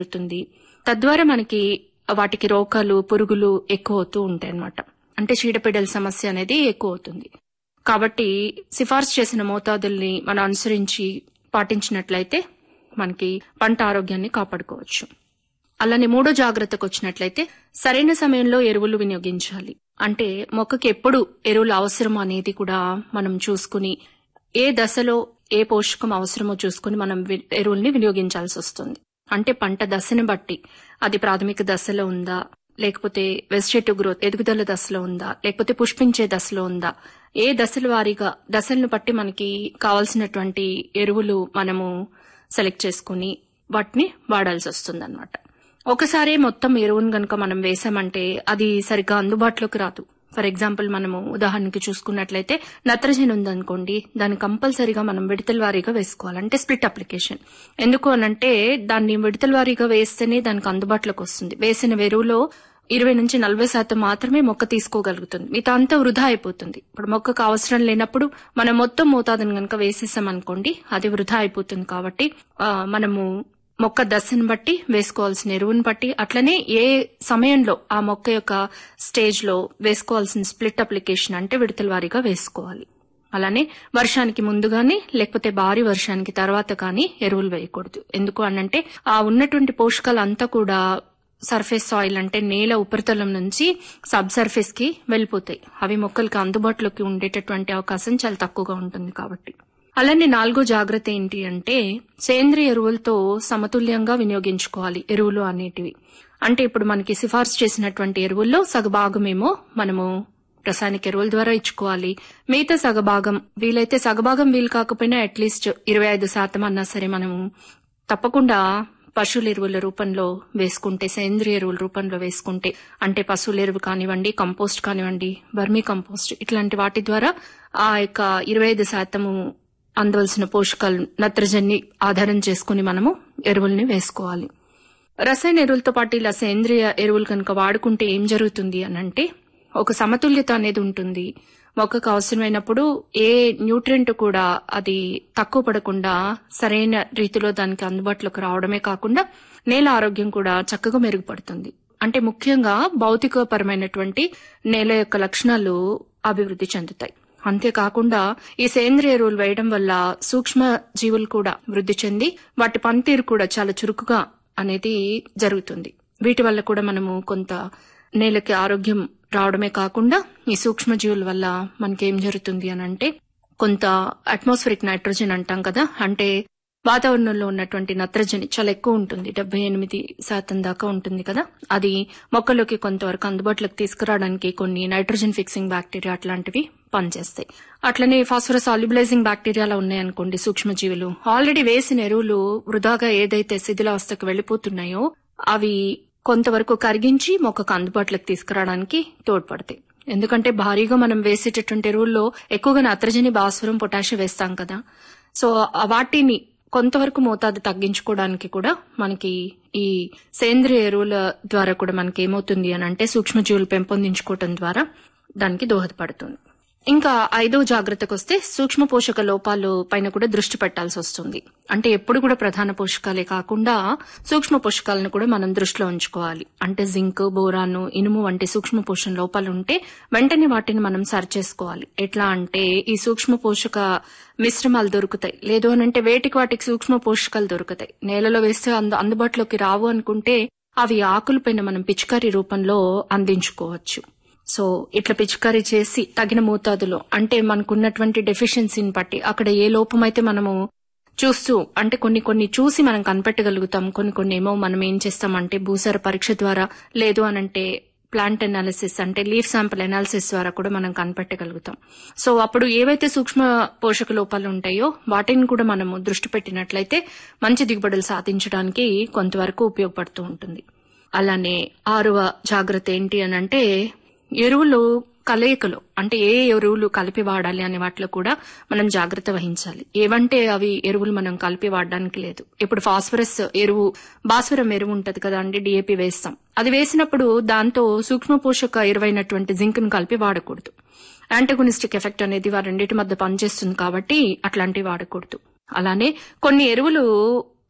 అవుతుంది తద్వారా మనకి వాటికి రోగాలు పురుగులు ఎక్కువ అవుతూ ఉంటాయి అన్నమాట అంటే చీడపీడల సమస్య అనేది ఎక్కువ అవుతుంది కాబట్టి సిఫార్సు చేసిన మోతాదుల్ని మనం అనుసరించి పాటించినట్లయితే మనకి పంట ఆరోగ్యాన్ని కాపాడుకోవచ్చు అలానే మూడో జాగ్రత్తకు వచ్చినట్లయితే సరైన సమయంలో ఎరువులు వినియోగించాలి అంటే మొక్కకి ఎప్పుడు ఎరువులు అవసరం అనేది కూడా మనం చూసుకుని ఏ దశలో ఏ పోషకం అవసరమో చూసుకుని మనం వి- ఎరువుల్ని వినియోగించాల్సి వస్తుంది అంటే పంట దశని బట్టి అది ప్రాథమిక దశలో ఉందా లేకపోతే వెజిటేటివ్ గ్రోత్ ఎదుగుదల దశలో ఉందా లేకపోతే పుష్పించే దశలో ఉందా ఏ దశల వారీగా దశలను బట్టి మనకి కావాల్సినటువంటి ఎరువులు మనము సెలెక్ట్ చేసుకుని వాటిని వాడాల్సి వస్తుంది ఒకసారి మొత్తం ఎరువును గనక మనం వేసామంటే అది సరిగ్గా అందుబాటులోకి రాదు ఫర్ ఎగ్జాంపుల్ మనము ఉదాహరణకి చూసుకున్నట్లయితే నత్రజని ఉందనుకోండి దాన్ని కంపల్సరీగా మనం విడతల వారీగా వేసుకోవాలి అంటే స్ప్లిట్ అప్లికేషన్ ఎందుకు అనంటే దాన్ని విడతల వారీగా వేస్తేనే దానికి అందుబాటులోకి వస్తుంది వేసిన ఎరువులో ఇరవై నుంచి నలభై శాతం మాత్రమే మొక్క తీసుకోగలుగుతుంది మిగతా అంతా వృధా అయిపోతుంది ఇప్పుడు మొక్కకు అవసరం లేనప్పుడు మనం మొత్తం మోతాదును గనక వేసేసాం అనుకోండి అది వృధా అయిపోతుంది కాబట్టి ఆ, మనము మొక్క దశను బట్టి వేసుకోవాల్సిన ఎరువుని బట్టి అట్లనే ఏ సమయంలో ఆ మొక్క యొక్క స్టేజ్ లో వేసుకోవాల్సిన స్ప్లిట్ అప్లికేషన్ అంటే విడతల వారీగా వేసుకోవాలి అలానే వర్షానికి ముందు గాని లేకపోతే భారీ వర్షానికి తర్వాత కానీ ఎరువులు వేయకూడదు ఎందుకు అనంటే ఆ ఉన్నటువంటి పోషకాలు అంతా కూడా సర్ఫేస్ సాయిల్ అంటే నేల ఉపరితలం నుంచి సబ్ సర్ఫేస్ కి వెళ్ళిపోతాయి అవి మొక్కలకి అందుబాటులోకి ఉండేటటువంటి అవకాశం చాలా తక్కువగా ఉంటుంది కాబట్టి అలానే నాలుగో జాగ్రత్త ఏంటి అంటే సేంద్రియ ఎరువులతో సమతుల్యంగా వినియోగించుకోవాలి ఎరువులు అనేటివి అంటే ఇప్పుడు మనకి సిఫార్సు చేసినటువంటి ఎరువుల్లో సగభాగమేమో మనము రసాయనిక ఎరువుల ద్వారా ఇచ్చుకోవాలి మిగతా సగభాగం వీలైతే సగభాగం వీలు కాకపోయినా అట్లీస్ట్ ఇరవై ఐదు శాతం అన్నా సరే మనము తప్పకుండా పశువుల ఎరువుల రూపంలో వేసుకుంటే సేంద్రియ ఎరువుల రూపంలో వేసుకుంటే అంటే పశువుల ఎరువు కానివ్వండి కంపోస్ట్ కానివ్వండి బర్మీ కంపోస్ట్ ఇట్లాంటి వాటి ద్వారా ఆ యొక్క ఇరవై ఐదు శాతము అందవలసిన పోషకాలు నత్రజని ఆధారం చేసుకుని మనము ఎరువుల్ని వేసుకోవాలి రసాయన ఎరువులతో పాటు ఇలా సేంద్రియ ఎరువులు కనుక వాడుకుంటే ఏం జరుగుతుంది అనంటే ఒక సమతుల్యత అనేది ఉంటుంది మొక్కకు అవసరమైనప్పుడు ఏ న్యూట్రియంట్ కూడా అది తక్కువ పడకుండా సరైన రీతిలో దానికి అందుబాటులోకి రావడమే కాకుండా నేల ఆరోగ్యం కూడా చక్కగా మెరుగుపడుతుంది అంటే ముఖ్యంగా భౌతికపరమైనటువంటి నేల యొక్క లక్షణాలు అభివృద్ధి చెందుతాయి అంతేకాకుండా ఈ సేంద్రియ ఎరువులు వేయడం వల్ల సూక్ష్మ జీవులు కూడా వృద్ధి చెంది వాటి పనితీరు కూడా చాలా చురుకుగా అనేది జరుగుతుంది వీటి వల్ల కూడా మనము కొంత నేలకి ఆరోగ్యం రావడమే కాకుండా ఈ సూక్ష్మజీవుల వల్ల మనకేం జరుగుతుంది అని అంటే కొంత అట్మాస్ఫిరిక్ నైట్రోజన్ అంటాం కదా అంటే వాతావరణంలో ఉన్నటువంటి నత్రజని చాలా ఎక్కువ ఉంటుంది డెబ్బై ఎనిమిది శాతం దాకా ఉంటుంది కదా అది మొక్కలోకి కొంతవరకు అందుబాటులోకి తీసుకురావడానికి కొన్ని నైట్రోజన్ ఫిక్సింగ్ బ్యాక్టీరియా అట్లాంటివి పనిచేస్తాయి అట్లనే ఫాస్ఫరస్ సాల్యుబిలైజింగ్ బ్యాక్టీరియాలు ఉన్నాయనుకోండి సూక్ష్మజీవులు ఆల్రెడీ వేసిన ఎరువులు వృధాగా ఏదైతే శిథిలావస్థకు వెళ్లిపోతున్నాయో అవి కొంతవరకు కరిగించి మొక్కకు అందుబాటులోకి తీసుకురావడానికి తోడ్పడతాయి ఎందుకంటే భారీగా మనం వేసేటటువంటి ఎరువుల్లో ఎక్కువగా నత్రజని భాస్వరం పొటాషియం వేస్తాం కదా సో ఆ వాటిని కొంతవరకు మోతాదు తగ్గించుకోవడానికి కూడా మనకి ఈ సేంద్రియ ఎరువుల ద్వారా కూడా మనకి ఏమవుతుంది అని అంటే సూక్ష్మజీవులు పెంపొందించుకోవటం ద్వారా దానికి దోహదపడుతుంది ఇంకా ఐదో జాగ్రత్తకు వస్తే సూక్ష్మ పోషక లోపాలు పైన కూడా దృష్టి పెట్టాల్సి వస్తుంది అంటే ఎప్పుడు కూడా ప్రధాన పోషకాలే కాకుండా సూక్ష్మ పోషకాలను కూడా మనం దృష్టిలో ఉంచుకోవాలి అంటే జింక్ బోరాను ఇనుము వంటి సూక్ష్మ పోషణ లోపాలు ఉంటే వెంటనే వాటిని మనం సరి చేసుకోవాలి ఎట్లా అంటే ఈ సూక్ష్మ పోషక మిశ్రమాలు దొరుకుతాయి లేదు అని అంటే వేటికి వాటికి సూక్ష్మ పోషకాలు దొరుకుతాయి నేలలో వేస్తే అందు అందుబాటులోకి రావు అనుకుంటే అవి ఆకులపైన మనం పిచికారీ రూపంలో అందించుకోవచ్చు సో ఇట్లా పిచికారీ చేసి తగిన మోతాదులో అంటే మనకున్నటువంటి డెఫిషియన్సీని బట్టి అక్కడ ఏ లోపమైతే మనము చూస్తూ అంటే కొన్ని కొన్ని చూసి మనం కనిపెట్టగలుగుతాం కొన్ని కొన్ని ఏమో మనం ఏం చేస్తామంటే భూసార పరీక్ష ద్వారా లేదు అనంటే ప్లాంట్ అనాలిసిస్ అంటే లీఫ్ శాంపుల్ అనాలిసిస్ ద్వారా కూడా మనం కనిపెట్టగలుగుతాం సో అప్పుడు ఏవైతే సూక్ష్మ పోషక లోపాలు ఉంటాయో వాటిని కూడా మనము దృష్టి పెట్టినట్లయితే మంచి దిగుబడులు సాధించడానికి కొంతవరకు ఉపయోగపడుతూ ఉంటుంది అలానే ఆరవ జాగ్రత్త ఏంటి అని అంటే ఎరువులు కలయికలు అంటే ఏ ఎరువులు కలిపి వాడాలి అనే వాటిలో కూడా మనం జాగ్రత్త వహించాలి ఏవంటే అవి ఎరువులు మనం కలిపి వాడడానికి లేదు ఇప్పుడు ఫాస్ఫరస్ ఎరువు భాస్వరం ఎరువు ఉంటది కదా అండి డిఏపి వేస్తాం అది వేసినప్పుడు దాంతో సూక్ష్మ పోషక ఎరువైనటువంటి జింక్ ను కలిపి వాడకూడదు యాంటగోనిస్టిక్ ఎఫెక్ట్ అనేది వారి రెండింటి మధ్య పనిచేస్తుంది కాబట్టి అట్లాంటివి వాడకూడదు అలానే కొన్ని ఎరువులు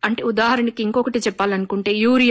అంటే ఉదాహరణకి ఇంకొకటి చెప్పాలనుకుంటే యూరియా